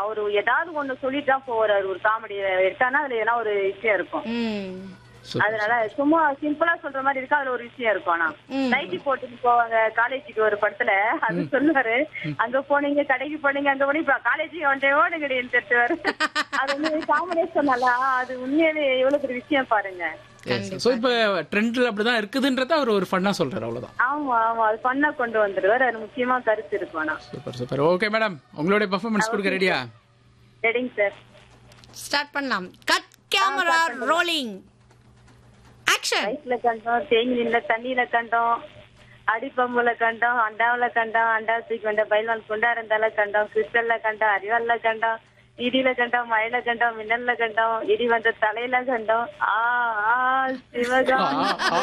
அவரு ஏதாவது ஒண்ணு சொல்லிட்டு தான் போறாரு ஒரு காமெடி எடுத்தானா அதுல எதனா ஒரு விஷயம் இருக்கும் ம் சூப்பர் அதனால சும்மா சிம்பிளா சொல்ற மாதிரி இருக்கு அதுல ஒரு விஷயம் இருக்கும் ஆனா ம். நைட்டி போட்டுட்டு போவாங்க காலேஜுக்கு ஒரு படத்துல அது சொல்லுவாரு அங்க போனீங்க கடைக்கு போனீங்க அங்க போனீங்க இப்ப காலேஜுக்கு வந்துட்டே ஓடுங்கடின்னு திட்டுவாரு அது வந்து காமெடியா சொன்னால அது உண்மையாவே எவ்வளவு பெரிய விஷயம் பாருங்க ஸோ இப்போ ட்ரெண்ட்ல அப்படிதான் இருக்குதுன்றத அவர் ஒரு ஃபன்னா சொல்றாரு அவ்வளவுதான் ஆமா ஆமா அது பண்ணா கொண்டு வந்துருவாரு அது முக்கியமா கருத்து இருக்கும் ஆனா சூப்பர் சூப்பர் ஓகே மேடம் உங்களுடைய பர்ஃபார்மன்ஸ் கொடுக்க ரெடியா ரெடிங் சார் ஸ்டார்ட் பண்ணலாம் கட் கேமரா ரோலிங் ஆக்ஷன் ரைஸ்ல கண்டோம் தேங்கில தண்ணியில கண்டோம் அடிப்பம்புல கண்டோம் அண்டாவுல கண்டோம் அண்டா தூக்கி கொண்ட பயில்வான் கொண்டாரந்தால கண்டோம் கிறிஸ்டல்ல கண்டோம் அறிவால்ல கண்டோம் இடியில கண்டோம் மழையில கண்டோம் மின்னல்ல கண்டோம் இடி வந்த தலையில கண்டோம் ஆ ஆ Sivakami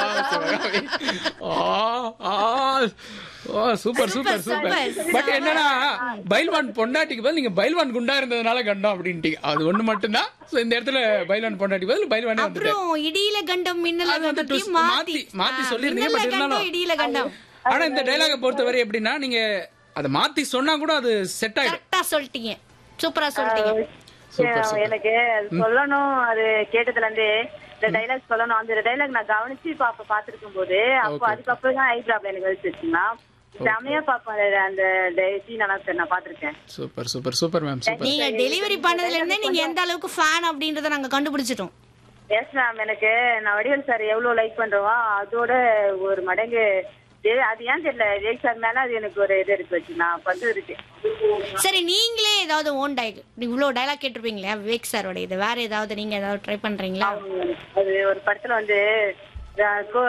super super super but என்னன்னா பைல்வான் பொண்டாட்டிக்கு பதில் நீங்க பைல்வான் குண்டா இருந்ததுனால கண்டோம் அப்படின்ட்டீங்க அது ஒண்ணு மட்டும்தான் சோ இந்த இடத்துல பைல்வான் பொண்டாட்டி பதில் பைல்வானே வந்துட்டு அப்புறம் இடியில கண்டம் மின்னல அது வந்து கண்டத்தையும் twist மாத்தி மாத்தி- மாத்தி ஆ, சொல்லிருந்தீங்க, மின்னல்ல but இருந்தாலும். கண்டம் இடியில கண்டம் ஆனா இந்த டைலாக பொறுத்தவரை எப்படின்னா நீங்க அதை மாத்தி சொன்னா கூட அது செட் ஆயிடும் கரெக்டா சொல்லிட்டீங்க சூப்பரா சொல்லிட்டீங்க சூப்பர் எனக்கு அது சொல்லணும் அது கேட்டதுல இருந்தே இந்த டைலாக் சொல்லணும் அந்த டைலாக் நான் கவனிச்சு பாப்ப பாத்துருக்கும் போது அப்போ அதுக்கப்புறம் தான் ஐப்ராப்ல எனக்கு வச்சு வச்சுங்களா செமையா பாப்பேன் அந்த- அந்த சீன் எல்லாம் சார் நான் பாத்திருக்கேன் super super super ma'am super நீங்க டெலிவரி பண்ணதுல இருந்தே நீங்க எந்த அளவுக்கு ஃபேன் அப்படின்றத நாங்க கண்டுபிடிச்சிட்டோம் எஸ் மேம் எனக்கு நான் வடிவேல் சார் எவ்வளவு லைக் பண்றோமோ அதோட ஒரு மடங்கு ஏ- அது ஏன் தெரியல விவேக் சார் மேல அது எனக்கு ஒரு இது இருக்கு வச்சு நான் வந்து இருக்கு சரி நீங்களே ஏதாவது ஓன் டைக் இவ்வளவு டைலாக் கேட்டிருப்பீங்களா விவேக் சாரோட இது வேற ஏதாவது நீங்க ஏதாவது ட்ரை பண்றீங்களா அது ஒரு படத்துல வந்து அஹ், கோ-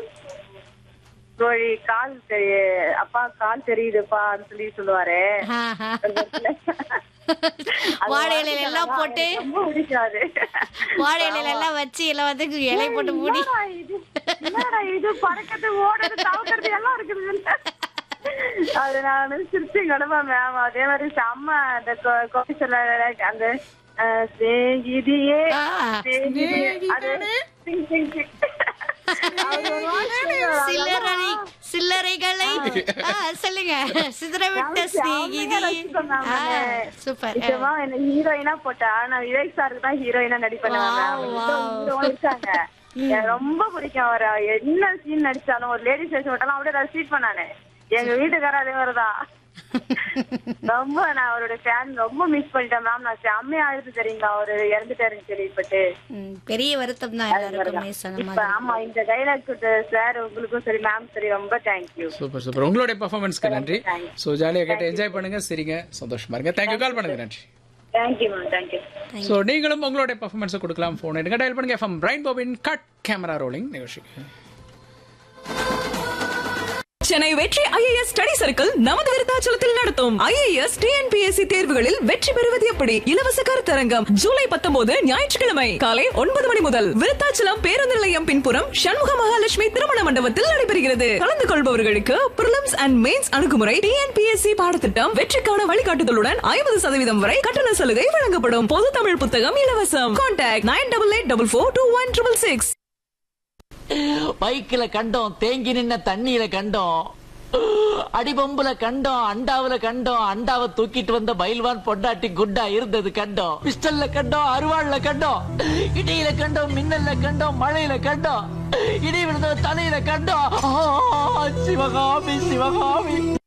கோழி கால் தெரி- அப்பா கால் தெரியுதுப்பா சொல்லி சொல்லுவாரு ஆஹா. ஒரு படத்துல. அது வாழை இலையில எல்லாம் போட்டு எனக்கு ரொம்ப பிடிக்காது வாழை இலையில எல்லாம் வச்சு எல்லாம் வந்து இலை போட்டு மூடி என்னடா இது என்னடா இது பறக்கிறது ஓடுறது தவக்கிறது எல்லாம் இருக்குது அது நான் வந்து சிரிச்சு கிடப்பேன் மேம் அதே மாதிரி செம்ம அந்த கோபிசல அந்த அஹ், சிநேகிதியே ஆ. சிநேகிதியே. அது சிங், சிங், சிங். அது ஒரு வார்த்தை சொல்லுவாரு. சில்லறை சில்லறைகளை ஆ, சொல்லுங்க சிதறவிட்ட சிநேகிதி ஆ, சூப்பர் ஆ. நிஜமா என்ன ஹீரோயினா போட்டா நான் விவேக் சாருக்கு தான் ஹீரோயினா நடிப்பேன் Wow, wow. இருக்காங்க எனக்கு ரொம்ப பிடிக்கும் அவர் என்ன சீன் நடிச்சாலும் ஒரு லேடிஸ் வேஷம் போட்டாலும் அப்படியே ரசிப்பேன் நானு எங்க வீட்டுக்காரர் அதே மாதிரிதான் ரொம்ப நான் அவரோட ஃபேன் ரொம்ப மிஸ் பண்ணிட்டேன் மேம் நான் செம்மையா ஆயுது தெரியுங்களா அவரு இறந்துட்டாருன்னு கேள்விப்பட்டு ம், பெரிய வருத்தம் தான் எல்லாருக்குமே சொன்ன இப்ப மாதிரி ஆமா இந்த டைலாக் சார் உங்களுக்கும் சரி மேம் சரி ரொம்ப தேங்க்யூ சூப்பர் சூப்பர் உங்களுடைய பர்ஃபார்மன்ஸ்க்கு நன்றி ஸோ ஜாலியாக கேட்டு என்ஜாய் பண்ணுங்க சரிங்க சந்தோஷமா இருங்க தேங்க்யூ கால் பண்ணுங்க நன்றி தேங்க்யூ மேம் தேங்க்யூ ஸோ நீங்களும் உங்களுடைய பர்ஃபார்மன்ஸை கொடுக்கலாம் ஃபோன் எடுங்க டயல் பண்ணுங்க எஃப்எம் பிரைன் பாபின் கட் கேமரா ரோலிங் நிகழ்ச்சி சென்னை வெற்றி ஐஏஎஸ் ஸ்டடி சர்க்கிள் நமது விருத்தாச்சலத்தில் நடத்தும் ஐஏஎஸ் டிஎன்பிஎஸ்சி தேர்வுகளில் வெற்றி பெறுவது எப்படி இலவச கருத்தரங்கம் ஜூலை பத்தொன்பது ஞாயிற்றுக்கிழமை காலை ஒன்பது மணி முதல் விருத்தாச்சலம் பேருந்து நிலையம் பின்புறம் சண்முக மகாலட்சுமி திருமண மண்டபத்தில் நடைபெறுகிறது கலந்து கொள்பவர்களுக்கு பிரிலிம்ஸ் அண்ட் மெயின்ஸ் அணுகுமுறை டிஎன்பிஎஸ்சி பாடத்திட்டம் வெற்றிக்கான வழிகாட்டுதலுடன் ஐம்பது சதவீதம் வரை கட்டண சலுகை வழங்கப்படும் பொது தமிழ் புத்தகம் இலவசம் contact nine double eight double four two one triple six பைக்கில கண்டோம் தேங்கி நின்ன தண்ணியில கண்டோம் அடிபம்புல கண்டோம் அண்டாவுல கண்டோம் அண்டாவை தூக்கிட்டு வந்த பைல்வான் பொண்டாட்டி குண்டா இருந்தது கண்டோம் பிஸ்டல்ல கண்டோம் அருவாள்ல கண்டோம் இடியில கண்டோம் மின்னல்ல கண்டோம் மழையில கண்டோம் இடி விழுந்த தலையில கண்டோம் ஆ, சிவகாமி சிவகாமி